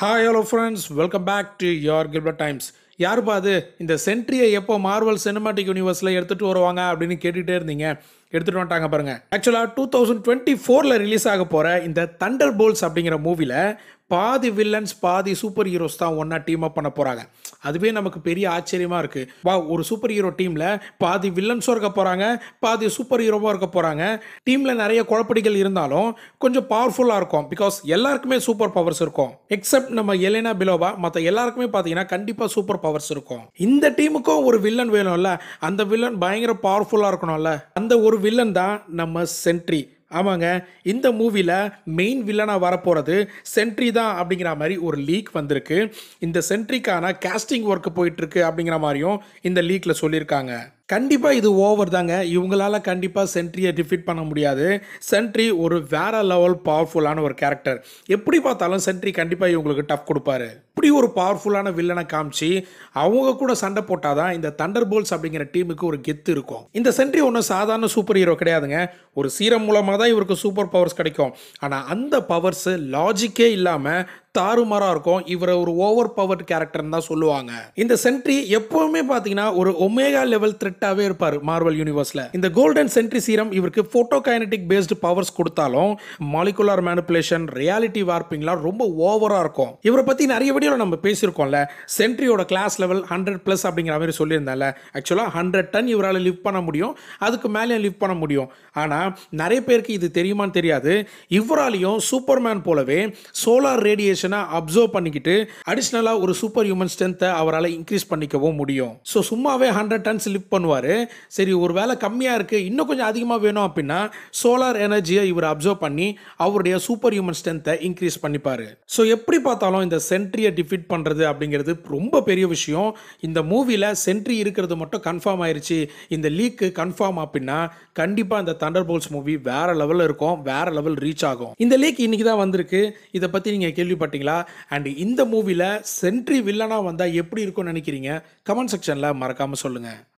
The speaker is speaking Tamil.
hi hello friends welcome back to your Gilbert Times யாருப்பா அது இந்த சென்ட்ரியை எப்போ மார்வல் சினிமாட்டிக் யூனிவர்ஸில் எடுத்துகிட்டு வருவாங்க அப்படின்னு கேட்டுகிட்டே இருந்தீங்க எடுத்துகிட்டு வந்துட்டாங்க பாருங்க ஆக்சுவலாக டூ தௌசண்ட் டுவெண்ட்டி ஃபோரில் ரிலீஸ் ஆக போகிற இந்த தண்டர் போல்ஸ் அப்படிங்கிற மூவியில் பாதி வில்லன்ஸ் பாதி சூப்பர் ஹீரோஸ் தான் ஒன்றா டீம் அப் பண்ண போகிறாங்க அதுவே நமக்கு பெரிய ஆச்சரியமாக இருக்குது வா ஒரு சூப்பர் ஹீரோ டீமில் பாதி வில்லன்ஸும் இருக்க போகிறாங்க பாதி சூப்பர் ஹீரோவும் இருக்க போகிறாங்க டீமில் நிறைய குழப்படிகள் இருந்தாலும் கொஞ்சம் பவர்ஃபுல்லாக இருக்கும் பிகாஸ் எல்லாருக்குமே சூப்பர் பவர்ஸ் இருக்கும் எக்ஸப்ட் நம்ம எலேனா பிலோவா மற்ற எல்லாருக்குமே பார்த்தீங்கன்னா கண்டிப்பாக சூப்பர் பவர்ஸ் இருக்கும் இந்த டீமுக்கும் ஒரு வில்லன் வேணும்ல அந்த வில்லன் பயங்கர பவர்ஃபுல்லாக இருக்கணும்ல அந்த ஒரு வில்லன் தான் நம்ம சென்ட்ரி ஆமாங்க இந்த மூவியில் மெயின் வில்லனாக வரப்போகிறது சென்ட்ரி தான் அப்படிங்கிற மாதிரி ஒரு லீக் வந்திருக்கு இந்த சென்ட்ரிக்கான கேஸ்டிங் ஒர்க் போயிட்டுருக்கு அப்படிங்கிற மாதிரியும் இந்த லீக்கில் சொல்லியிருக்காங்க கண்டிப்பாக இது ஓவர் தாங்க இவங்களால கண்டிப்பாக சென்ட்ரியை டிஃபீட் பண்ண முடியாது சென்ட்ரி ஒரு வேற லெவல் பவர்ஃபுல்லான ஒரு கேரக்டர் எப்படி பார்த்தாலும் சென்ட்ரி கண்டிப்பாக இவங்களுக்கு டஃப் கொடுப்பாரு இப்படி ஒரு பவர்ஃபுல்லான வில்லனை காமிச்சு அவங்க கூட சண்டை போட்டால் தான் இந்த தண்டர் போல்ஸ் அப்படிங்கிற டீமுக்கு ஒரு கெத்து இருக்கும் இந்த சென்ட்ரி ஒன்றும் சாதாரண சூப்பர் ஹீரோ கிடையாதுங்க ஒரு சீரம் மூலமாக தான் இவருக்கு சூப்பர் பவர்ஸ் கிடைக்கும் ஆனால் அந்த பவர்ஸ் லாஜிக்கே இல்லாமல் தாறுமாறாக இருக்கும் இவரை ஒரு ஓவர் பவர்ட் கேரக்டர்னு தான் சொல்லுவாங்க இந்த சென்ட்ரி எப்பவுமே பார்த்தீங்கன்னா ஒரு ஒமேகா லெவல் த்ரெட்டாகவே இருப்பார் மார்வல் யூனிவர்ஸில் இந்த கோல்டன் சென்ட்ரி சீரம் இவருக்கு ஃபோட்டோ கைனடிக் பேஸ்டு பவர்ஸ் கொடுத்தாலும் மாலிகுலர் மேனிப்புலேஷன் ரியாலிட்டி வார்ப்பிங்லாம் ரொம்ப ஓவராக இருக்கும் இவரை பற்றி நிறைய வீடியோவில் நம்ம பேசியிருக்கோம்ல சென்ட்ரியோட கிளாஸ் லெவல் ஹண்ட்ரட் ப்ளஸ் அப்படிங்கிற மாதிரி சொல்லியிருந்தால ஆக்சுவலாக ஹண்ட்ரட் டன் இவரால் லிவ் பண்ண முடியும் அதுக்கு மேலே லிவ் பண்ண முடியும் ஆனால் நிறைய பேருக்கு இது தெரியுமான்னு தெரியாது இவராலையும் சூப்பர்மேன் போலவே சோலார் ரேடியேஷனை அப்சர்வ் பண்ணிக்கிட்டு அடிஷ்னலாக ஒரு சூப்பர் ஹியூமன் ஸ்ட்ரென்த்தை அவரால் இன்க்ரீஸ் பண்ணிக்கவும் முடியும் ஸோ சும்மாவே ஹண்ட்ரட் டன்ஸ் லிஃப்ட் பண்ணுவார் சரி ஒரு வேலை கம்மியாக இருக்குது இன்னும் கொஞ்சம் அதிகமாக வேணும் அப்படின்னா சோலார் எனர்ஜியை இவர் அப்சர்வ் பண்ணி அவருடைய சூப்பர் ஹியூமன் ஸ்ட்ரென்த்தை இன்க்ரீஸ் பண்ணிப்பார் ஸோ எப்படி பார்த்தாலும் இந்த சென்ட்ரியை டிஃபீட் பண்ணுறது அப்படிங்கிறது ரொம்ப பெரிய விஷயம் இந்த மூவியில் சென்ட்ரி இருக்கிறது மட்டும் கன்ஃபார்ம் ஆயிருச்சு இந்த லீக்கு கன்ஃபார்ம் அப்படின்னா கண்டிப்பாக இந்த தண்டர் போல்ஸ் மூவி வேற லெவலில் இருக்கும் வேற லெவல் ரீச் ஆகும் இந்த லீக் இன்னைக்கு தான் வந்திருக்கு இதை பற்றி நீங்கள் கேள்விப்பட்டீங்களா அண்ட் இந்த மூவியில் சென்ட்ரி வில்லனாக வந்தால் எப்படி இருக்கும்னு நினைக்கிறீங்க கமெண்ட் செக்ஷனில் மறக்காமல் சொல்லுங்கள்